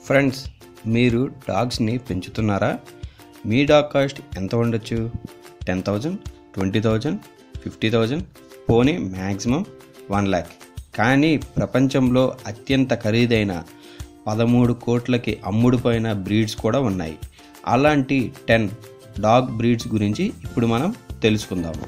friends మీరు డాగ్స్ని పెంచుతున్నారా మీ dog cost ఎంత ఉండొచ్చు ten thousand twenty thousand fifty thousand పోనీ మ్యాక్సిమం వన్ ల్యాక్ కానీ ప్రపంచంలో అత్యంత ఖరీదైన పదమూడు కోట్లకి అమ్ముడుపోయిన బ్రీడ్స్ కూడా ఉన్నాయి అలాంటి టెన్ డాగ్ బ్రీడ్స్ గురించి ఇప్పుడు మనం తెలుసుకుందాము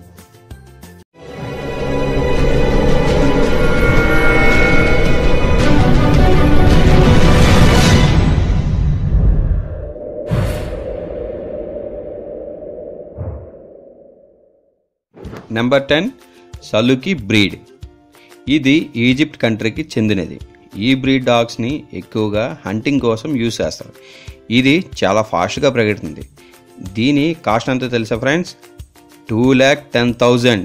నెంబర్ టెన్ సలుకి బ్రీడ్ ఇది ఈజిప్ట్ కంట్రీకి చెందినది ఈ బ్రీడ్ డాగ్స్ని ఎక్కువగా హంటింగ్ కోసం యూజ్ చేస్తారు ఇది చాలా ఫాస్ట్గా పెరుగుతుంది దీని కాస్ట్ ఎంత తెలుసా friends two lakh ten thousand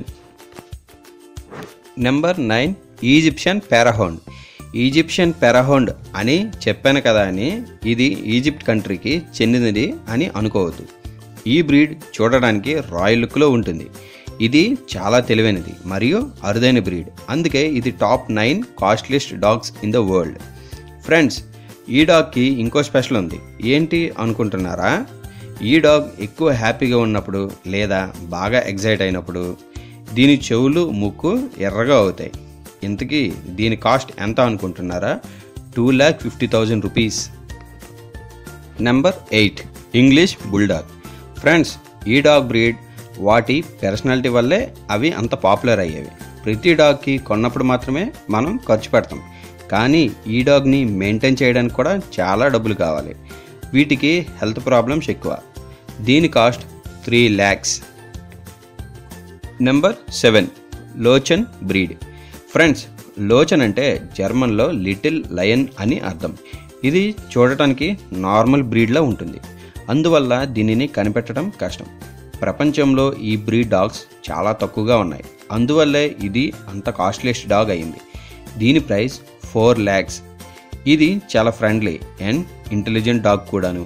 number nine Egyptian pharaoh hound Egyptian pharaoh hound అని చెప్పాను కదా అని ఇది ఈజిప్ట్ కంట్రీకి చెందినది అని అనుకోవద్దు ఈ బ్రీడ్ చూడడానికి రాయల్ లుక్లో ఉంటుంది ఇది చాలా తెలివైనది మరియు అరుదైన బ్రీడ్ అందుకే ఇది top nine costliest dogs in the world friends ఈ డాగ్కి ఇంకో స్పెషల్ ఉంది ఏంటి అనుకుంటున్నారా ఈ డాగ్ ఎక్కువ హ్యాపీగా ఉన్నప్పుడు లేదా బాగా ఎగ్జైట్ అయినప్పుడు దీని చెవులు ముక్కు ఎర్రగా అవుతాయి ఇంతకీ దీని కాస్ట్ ఎంత అనుకుంటున్నారా two lakh fifty thousand rupees number eight English bulldog friends ఈ డాగ్ బ్రీడ్ వాటి పర్సనాలిటీ వల్లే అవి అంత పాపులర్ అయ్యేవి ప్రతి డాగ్కి కొన్నప్పుడు మాత్రమే మనం ఖర్చు పెడతాం కానీ ఈ డాగ్ని మెయింటైన్ చేయడానికి కూడా చాలా డబ్బులు కావాలి వీటికి హెల్త్ ప్రాబ్లమ్స్ ఎక్కువ దీని cost three lakhs number seven lowchen breed friends lowchen అంటే జర్మన్లో లిటిల్ లయన్ అని అర్థం ఇది చూడటానికి నార్మల్ బ్రీడ్లా ఉంటుంది అందువల్ల దీనిని కనిపెట్టడం కష్టం ప్రపంచంలో ఈ బ్రీడ్ డాగ్స్ చాలా తక్కువగా ఉన్నాయి అందువల్లే ఇది అంత కాస్ట్లీయెస్ట్ డాగ్ అయింది దీని ప్రైస్ ఫోర్ ల్యాక్స్ ఇది చాలా ఫ్రెండ్లీ అండ్ ఇంటెలిజెంట్ డాగ్ కూడాను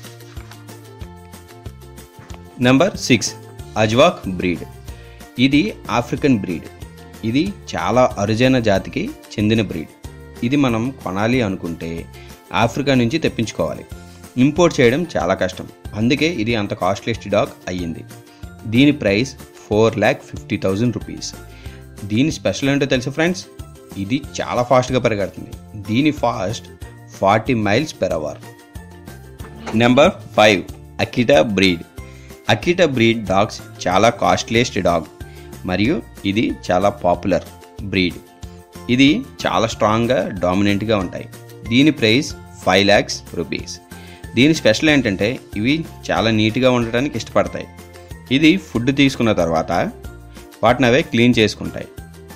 నెంబర్ సిక్స్ అజ్వాక్ బ్రీడ్ ఇది ఆఫ్రికన్ బ్రీడ్ ఇది చాలా అరుజైన జాతికి చెందిన బ్రీడ్ ఇది మనం కొనాలి అనుకుంటే ఆఫ్రికా నుంచి తెప్పించుకోవాలి ఇంపోర్ట్ చేయడం చాలా కష్టం అందుకే ఇది అంత కాస్ట్లీస్ట్ డాగ్ అయ్యింది దీని price four lakh fifty thousand rupees దీని స్పెషల్ ఏంటో తెలుసు ఫ్రెండ్స్ ఇది చాలా ఫాస్ట్గా పెరగడుతుంది దీని fast forty miles per hour number five Akita breed Akita breed dogs చాలా కాస్ట్లీయెస్ట్ డాగ్ మరియు ఇది చాలా పాపులర్ బ్రీడ్ ఇది చాలా స్ట్రాంగ్గా డామినెంట్గా ఉంటాయి దీని ప్రైస్ ఫైవ్ ల్యాక్స్ రూపీస్ దీని స్పెషల్ ఏంటంటే ఇవి చాలా నీట్గా ఉండటానికి ఇష్టపడతాయి ఇది ఫుడ్ తీసుకున్న తర్వాత వాటిని అవే క్లీన్ చేసుకుంటాయి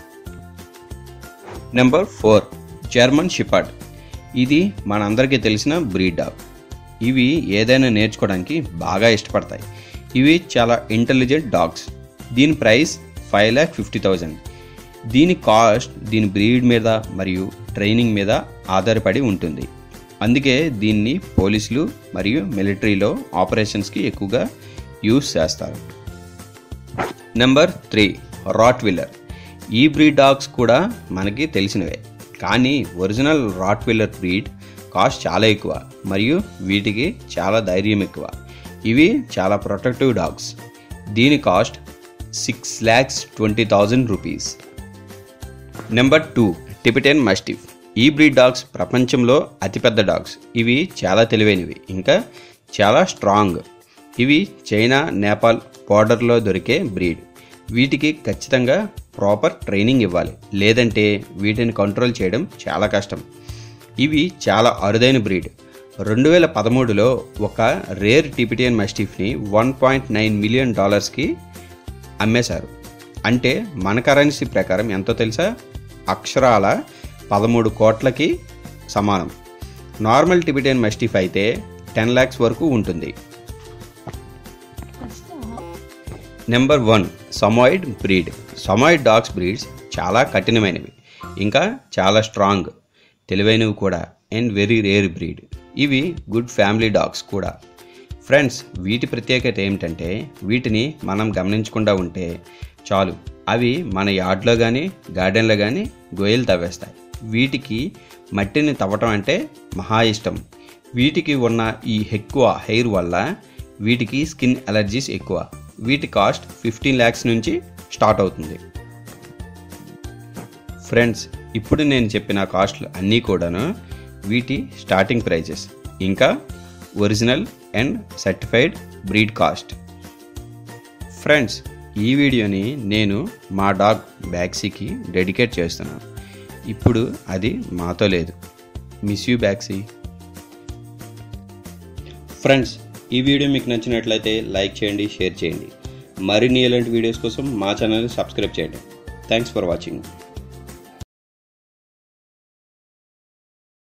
నెంబర్ ఫోర్ జర్మన్ షిపర్డ్ ఇది మనందరికీ తెలిసిన బ్రీడ్ డాగ్ ఇవి ఏదైనా నేర్చుకోవడానికి బాగా ఇష్టపడతాయి ఇవి చాలా ఇంటెలిజెంట్ డాగ్స్ దీని price five lakh fifty thousand దీని కాస్ట్ దీని బ్రీడ్ మీద మరియు ట్రైనింగ్ మీద ఆధారపడి ఉంటుంది అందుకే దీన్ని పోలీసులు మరియు మిలిటరీలో ఆపరేషన్స్కి ఎక్కువగా యూస్ చేస్తారు నెంబర్ త్రీ రాట్ విల్లర్ ఈ బ్రీడ్ డాగ్స్ కూడా మనకి తెలిసినవే కానీ original Rottweiler breed cost చాలా ఎక్కువ మరియు వీటికి చాలా ధైర్యం ఎక్కువ ఇవి చాలా ప్రొటెక్టివ్ డాగ్స్ దీని cost six lakhs twenty thousand rupees number two Tibetan mastiff ఈ బ్రీడ్ డాగ్స్ ప్రపంచంలో అతిపెద్ద డాగ్స్ ఇవి చాలా తెలివైనవి ఇంకా చాలా స్ట్రాంగ్ ఇవి చైనా నేపాల్ బార్డర్లో దొరికే బ్రీడ్ వీటికి ఖచ్చితంగా ప్రాపర్ ట్రైనింగ్ ఇవ్వాలి లేదంటే వీటిని కంట్రోల్ చేయడం చాలా కష్టం ఇవి చాలా అరుదైన బ్రీడ్ రెండు వేల పదమూడులో ఒక రేర్ టిబిటియన్ మస్టిఫ్ని వన్ పాయింట్ నైన్ మిలియన్ డాలర్స్కి అమ్మేశారు అంటే మన కరెన్సీ ప్రకారం ఎంతో తెలుసా అక్షరాల పదమూడు కోట్లకి సమానం నార్మల్ టిబిటియన్ మస్టిఫ్ అయితే టెన్ ల్యాక్స్ వరకు ఉంటుంది number one samoyed breed samoyed dogs breeds చాలా కఠినమైనవి ఇంకా చాలా స్ట్రాంగ్ తెలివైనవి కూడా అండ్ వెరీ రేర్ బ్రీడ్ ఇవి గుడ్ ఫ్యామిలీ డాగ్స్ కూడా ఫ్రెండ్స్ వీటి ప్రత్యేకత ఏమిటంటే వీటిని మనం గమనించకుండా ఉంటే చాలు అవి మన యార్డ్లో కానీ గార్డెన్లో కానీ గొయ్యలు తవ్వేస్తాయి వీటికి మట్టిని తవ్వటం అంటే మహా ఇష్టం వీటికి ఉన్న ఈ ఎక్కువ హెయిర్ వల్ల వీటికి స్కిన్ అలర్జీస్ ఎక్కువ వీటి కాస్ట్ ఫిఫ్టీన్ ల్యాక్స్ నుంచి స్టార్ట్ అవుతుంది ఫ్రెండ్స్ ఇప్పుడు నేను చెప్పిన కాస్ట్లు అన్నీ కూడాను వీటి స్టార్టింగ్ ప్రైజెస్ ఇంకా original and certified breed cost friends ఈ వీడియోని నేను మా డాగ్ బ్యాక్సీకి డెడికేట్ చేస్తున్నాను ఇప్పుడు అది మాతో లేదు మిస్ యూ బ్యాక్సీ ఫ్రెండ్స్ ఈ వీడియో మీకు నచ్చినట్లయితే లైక్ చేయండి షేర్ చేయండి మరిన్ని ఇలాంటి వీడియోస్ కోసం మా ఛానల్ని సబ్స్క్రైబ్ చేయండి థ్యాంక్స్ ఫర్ వాచింగ్